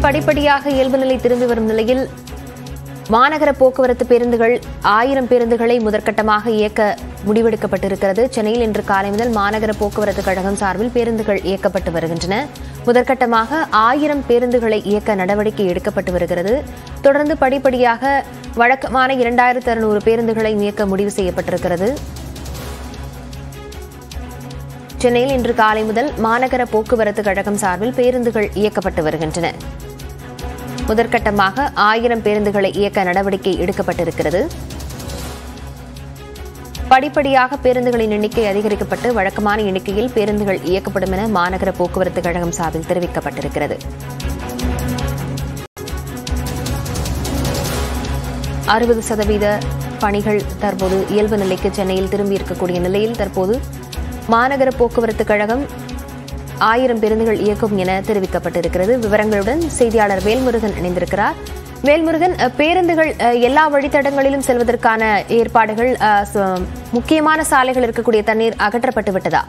படிப்படியாக இயல்பு நிலை திரும்பி வரும் நிலையில் மாநகர போக்குவரத்து பேருந்துகள் ஆயிரம் பேருந்துகளை முதற்கட்டமாக இயக்க முடிவெடுக்கப்பட்டிருக்கிறது சென்னையில் இன்று காலை முதல் மாநகர போக்குவரத்து கழகம் சார்பில் பேருந்துகள் இயக்கப்பட்டு வருகின்றன முதற்கட்டமாக ஆயிரம் பேருந்துகளை இயக்க நடவடிக்கை எடுக்கப்பட்டு வருகிறது தொடர்ந்து படிப்படியாக வழக்கமான இரண்டாயிரத்து அறுநூறு பேருந்துகளை இயக்க முடிவு செய்யப்பட்டிருக்கிறது சென்னையில் இன்று காலை முதல் மாநகர போக்குவரத்து கழகம் சார்பில் பேருந்துகள் இயக்கப்பட்டு வருகின்றன முதற்கட்டமாக ஆயிரம் பேருந்துகளை இயக்க நடவடிக்கை எடுக்கப்பட்டிருக்கிறது படிப்படியாக பேருந்துகளின் எண்ணிக்கை அதிகரிக்கப்பட்டு வழக்கமான எண்ணிக்கையில் பேருந்துகள் இயக்கப்படும் என மாநகர போக்குவரத்து கழகம் சார்பில் தெரிவிக்கப்பட்டிருக்கிறது அறுபது சதவீத பணிகள் தற்போது இயல்பு நிலைக்கு சென்னையில் திரும்பி இருக்கக்கூடிய நிலையில் தற்போது மாநகர போக்குவரத்து கழகம் ஆயிரம் பேருந்துகள் இயக்கும் என தெரிவிக்கப்பட்டிருக்கிறது விவரங்களுடன் செய்தியாளர் வேல்முருகன் இணைந்திருக்கிறார் வேல்முருகன் அஹ், பேருந்துகள் அஹ், எல்லா வழித்தடங்களிலும் செல்வதற்கான ஏற்பாடுகள் அஹ், ச- முக்கியமான சாலைகள் இருக்கக்கூடிய தண்ணீர் அகற்றப்பட்டு விட்டதா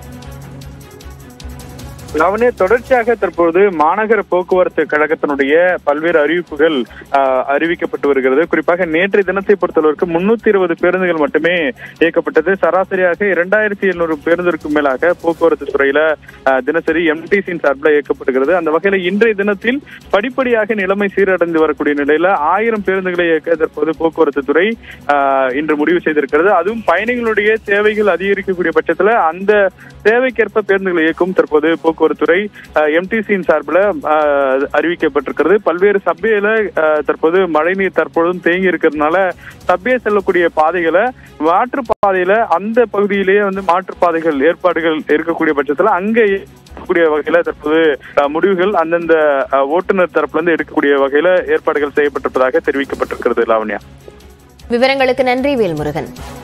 லவனே தொடர்ச்சியாக தற்போது மாநகர போக்குவரத்து கழகத்தினுடைய பல்வேறு அறிவிப்புகள் ஆஹ், அறிவிக்கப்பட்டு வருகிறது குறிப்பாக நேற்றைய தினத்தை பொறுத்தளவிற்கு முன்னூத்தி இருபது பேருந்துகள் மட்டுமே இயக்கப்பட்டது சராசரியாக இரண்டாயிரத்தி எழுநூறு பேருந்திற்கும் மேலாக போக்குவரத்து துறையில ஆஹ், தினசரி எம்டிசியின் சார்பில் இயக்கப்படுகிறது அந்த வகையில இன்றைய தினத்தில் படிப்படியாக நிலைமை சீரடைந்து வரக்கூடிய நிலையில ஆயிரம் பேருந்துகளை இயக்க தற்போது போக்குவரத்து துறை ஆஹ், இன்று முடிவு செய்திருக்கிறது அதுவும் பயணிகளுடைய தேவைகள் அதிகரிக்கக்கூடிய பட்சத்துல அந்த தேவைக்கேற்ப பேருந்துகளை இயக்கும் தற்போது போக்குவரத்துறை எம்டிசியின் சார்பில் அறிவிக்கப்பட்டிருக்கிறது பல்வேறு சபையில தற்போது மழைநீர் தற்பொழுதும் தேங்கி இருக்கிறதுனால சபையை செல்லக்கூடிய பாதைகளை மாற்று பாதையில அந்த பகுதியிலேயே வந்து மாற்றுப்பாதைகள் ஏற்பாடுகள் இருக்கக்கூடிய பட்சத்துல அங்கே இருக்கக்கூடிய வகையில தற்போது அஹ், முடிவுகள் அந்தந்த அஹ், ஓட்டுநர் தரப்புல இருந்து எடுக்கக்கூடிய வகையில ஏற்பாடுகள் செய்யப்பட்டிருப்பதாக தெரிவிக்கப்பட்டிருக்கிறது லாவண்யா விவரங்களுக்கு நன்றி வேல்முருகன்